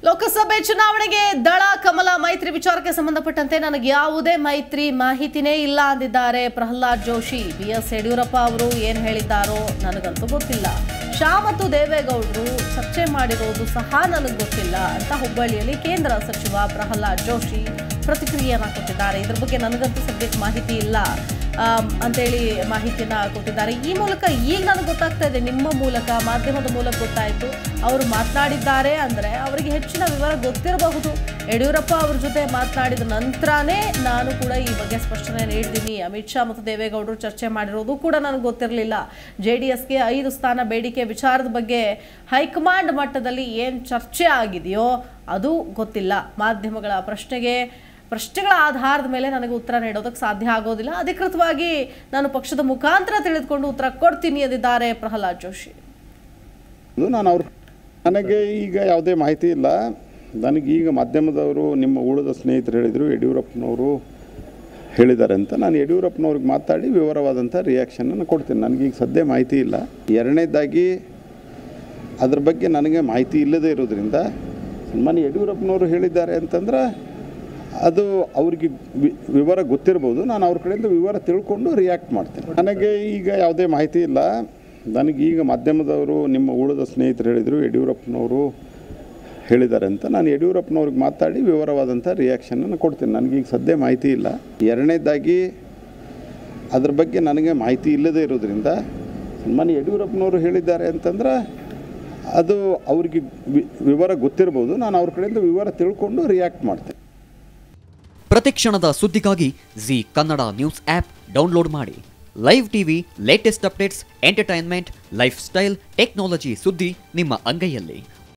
ಲೋಕಸಭೆ ಚುನಾವಣೆಗೆ ದಳ ಕಮಲ ಮೈತ್ರಿ ವಿಚಾರಕ್ಕೆ ಸಂಬಂಧಪಟ್ಟಂತೆ ನನಗೆ ಯಾವುದೇ ಮೈತ್ರಿ ಮಾಹಿತಿನೇ ಇಲ್ಲ ಅಂದಿದ್ದಾರೆ ಪ್ರಹ್ಲಾದ್ ಜೋಶಿ ಬಿ ಎಸ್ ಯಡಿಯೂರಪ್ಪ ಅವರು ಏನ್ ಹೇಳಿದ್ದಾರೋ ನನಗಂತೂ ಗೊತ್ತಿಲ್ಲ ಶಾ ಮತ್ತು ದೇವೇಗೌಡರು ಚರ್ಚೆ ಮಾಡಿರೋದು ಸಹ ನನಗೆ ಗೊತ್ತಿಲ್ಲ ಅಂತ ಹುಬ್ಬಳ್ಳಿಯಲ್ಲಿ ಕೇಂದ್ರ ಸಚಿವ ಪ್ರಹ್ಲಾದ್ ಜೋಶಿ ಪ್ರತಿಕ್ರಿಯೆಯನ್ನ ಕೊಟ್ಟಿದ್ದಾರೆ ಇದ್ರ ಬಗ್ಗೆ ನನಗಂತೂ ಸದ್ಯಕ್ಕೆ ಮಾಹಿತಿ ಇಲ್ಲ ಆಮ್, ಅಂತೇಳಿ ಮಾಹಿತಿಯನ್ನ ಕೊಟ್ಟಿದ್ದಾರೆ ಈ ಮೂಲಕ ಈಗ ನನಗೆ ಗೊತ್ತಾಗ್ತಾ ಇದೆ ನಿಮ್ಮ ಮೂಲಕ ಮಾಧ್ಯಮದ ಮೂಲಕ ಗೊತ್ತಾಯಿತು ಅವರು ಮಾತನಾಡಿದ್ದಾರೆ ಅಂದರೆ ಅವರಿಗೆ ಹೆಚ್ಚಿನ ವಿವರ ಗೊತ್ತಿರಬಹುದು ಯಡಿಯೂರಪ್ಪ ಅವ್ರ ಜೊತೆ ಮಾತನಾಡಿದ ನಂತರನೇ ನಾನು ಕೂಡ ಈ ಬಗ್ಗೆ ಸ್ಪಷ್ಟನೆ ನೀಡಿದ್ದೀನಿ ಅಮಿತ್ ಶಾ ಮತ್ತು ದೇವೇಗೌಡರು ಚರ್ಚೆ ಮಾಡಿರೋದು ಕೂಡ ನನಗೆ ಗೊತ್ತಿರಲಿಲ್ಲ ಜೆ ಡಿ ಎಸ್ಗೆ ಐದು ಸ್ಥಾನ ಬೇಡಿಕೆ ವಿಚಾರದ ಬಗ್ಗೆ ಹೈಕಮಾಂಡ್ ಮಟ್ಟದಲ್ಲಿ ಏನು ಚರ್ಚೆ ಆಗಿದೆಯೋ ಅದು ಗೊತ್ತಿಲ್ಲ ಮಾಧ್ಯಮಗಳ ಪ್ರಶ್ನೆಗೆ ಪ್ರಶ್ನೆಗಳ ಆಧಾರದ ಮೇಲೆ ನನಗೆ ಉತ್ತರ ನೀಡೋದಕ್ಕೆ ಸಾಧ್ಯ ಆಗೋದಿಲ್ಲ ಅಧಿಕೃತವಾಗಿ ನಾನು ಪಕ್ಷದ ಮುಖಾಂತರ ತಿಳಿದುಕೊಂಡು ಉತ್ತರ ಕೊಡ್ತೀನಿ ಎಂದಿದ್ದಾರೆ ಪ್ರಹ್ಲಾದ್ ಜೋಶಿ ಇದು ನಾನು ಅವ್ರ ನನಗೆ ಈಗ ಯಾವುದೇ ಮಾಹಿತಿ ಇಲ್ಲ ನನಗೆ ಈಗ ಮಾಧ್ಯಮದವರು ನಿಮ್ಮ ಉಳಿದ ಸ್ನೇಹಿತರು ಹೇಳಿದರು ಯಡಿಯೂರಪ್ಪನವರು ಹೇಳಿದ್ದಾರೆ ಅಂತ ನಾನು ಯಡಿಯೂರಪ್ಪನವ್ರಿಗೆ ಮಾತಾಡಿ ವಿವರವಾದಂಥ ರಿಯಾಕ್ಷನನ್ನು ಕೊಡ್ತೀನಿ ನನಗೀಗ ಸದ್ಯ ಮಾಹಿತಿ ಇಲ್ಲ ಎರಡನೇದಾಗಿ ಅದ್ರ ಬಗ್ಗೆ ನನಗೆ ಮಾಹಿತಿ ಇಲ್ಲದೇ ಇರೋದ್ರಿಂದ ಸನ್ಮಾನ್ಯ ಯಡಿಯೂರಪ್ಪನವರು ಹೇಳಿದ್ದಾರೆ ಅಂತಂದ್ರೆ ಅದು ಅವ್ರಿಗೆ ವಿ- ವಿವರ ಗೊತ್ತಿರ್ಬೋದು ನಾನು ಅವ್ರ ಕಡೆಯಿಂದ ವಿವರ ತಿಳ್ಕೊಂಡು ರಿಯಾಕ್ಟ್ ಮಾಡ್ತೇನೆ ನನಗೆ ಈಗ ಯಾವುದೇ ಮಾಹಿತಿ ಇಲ್ಲ ನನಗೆ ಈಗ ಮಾಧ್ಯಮದವರು ನಿಮ್ಮ ಉಳಿದ ಸ್ನೇಹಿತರು ಹೇಳಿದರು ಯಡಿಯೂರಪ್ಪನವರು ಹೇಳಿದ್ದಾರೆ ಅಂತ ನಾನು ಯಡಿಯೂರಪ್ಪನವ್ರಿಗೆ ಮಾತಾಡಿ ವಿವರವಾದಂಥ ರಿಯಾಕ್ಷನನ್ನು ಕೊಡ್ತೀನಿ ನನಗೀಗ ಸದ್ಯ ಮಾಹಿತಿ ಇಲ್ಲ ಎರಡನೇದಾಗಿ ಅದ್ರ ಬಗ್ಗೆ ನನಗೆ ಮಾಹಿತಿ ಇಲ್ಲದೇ ಇರೋದ್ರಿಂದ ಸನ್ಮಾನ್ಯ ಯಡಿಯೂರಪ್ಪನವರು ಹೇಳಿದ್ದಾರೆ ಅಂತಂದ್ರೆ ಅದು ಅವ್ರಿಗೆ ವಿ- ವಿವರ ಗೊತ್ತಿರ್ಬೋದು ನಾನು ಅವ್ರ ಕಡೆಯಿಂದ ವಿವರ ತಿಳ್ಕೊಂಡು ರಿಯಾಕ್ಟ್ ಮಾಡ್ತೇನೆ ಪ್ರತಿಕ್ಷಣದ ಸುದ್ದಿಗಾಗಿ Zee Kannada news app download ಮಾಡಿ live TV latest updates entertainment lifestyle technology ಸುದ್ದಿ ನಿಮ್ಮ ಅಂಗೈಯಲ್ಲಿ